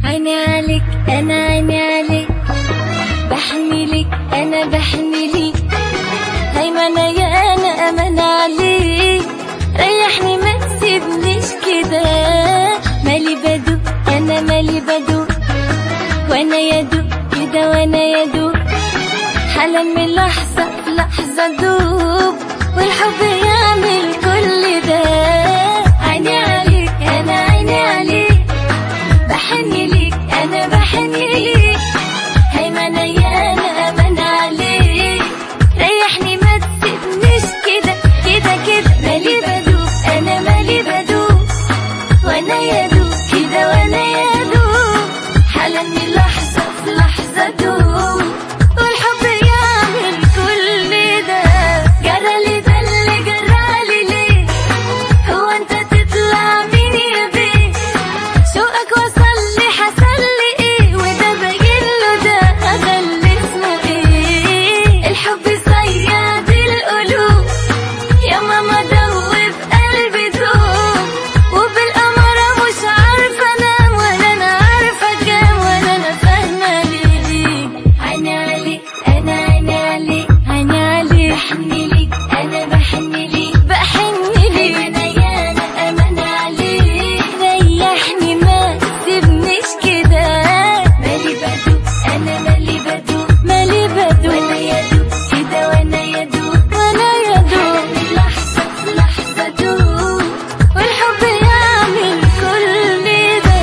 عيني عليك انا عيني عليك بحني لك انا بحني ليك هيمنة يا انا امان عليك ريحني ما تسيبنيش كده مالي بدوق انا مالي بدوق وانا يدوق كده وانا يدوق حالا من لحظة في لحظة دوب والحب يعمل كل ده عيني عليك انا عيني عليك بحني ليك انا بحني ليك هيمنة يا انا امان عليك ريحني ما تسيبنيش كده كده كده مالي بدوب انا مالي بدوب وانا يدوب كده وانا يدوب حالا من لحظة في لحظة دوب والحب يعمل كل ده جرالي ده اللي جرالي ليه هو انت تطلع مين يا بيه شوقك وصل لي حصل لي ايه وده باين له ده اغلى اسمه ايه الحب صياد القلوب يا ماما دوب قلبي دوب وبالقمرة مش عارفة انام ولا انا عارفة كام ولا انا فاهمة ليه عيني عليك انا عيني عليك عيني عليك بحني ليك انا بحني ليك بحني ليك انا يا انا امان عليك ريحني ما تسيبنيش كده مالي بدوب انا مالي بدوب مالي بدوب وانا يدوب كده وانا يدوب وانا يدوب من لحظة في لحظة دوب والحب يعمل كل ده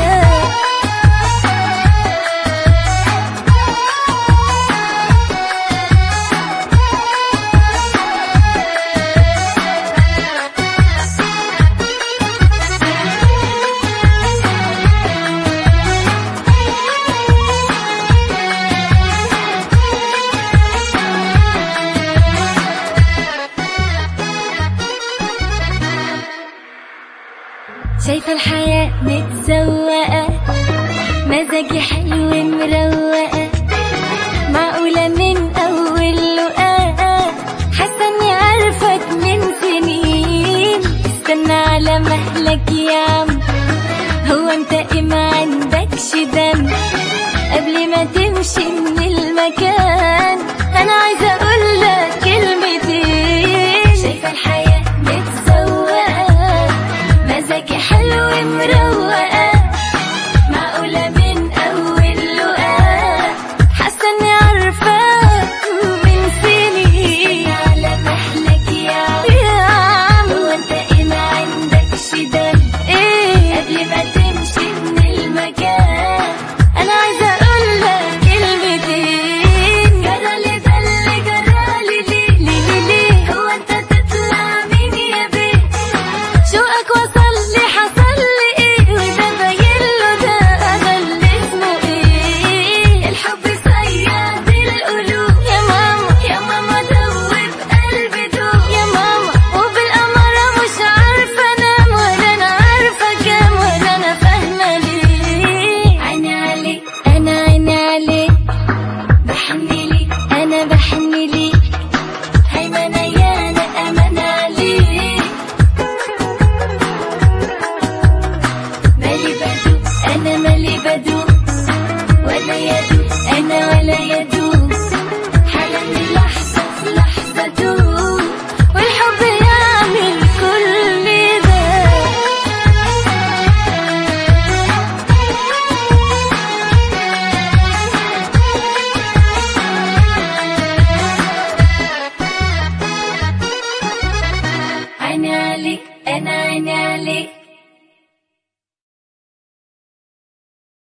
شايفة الحياة متزوقة مزاجي حلو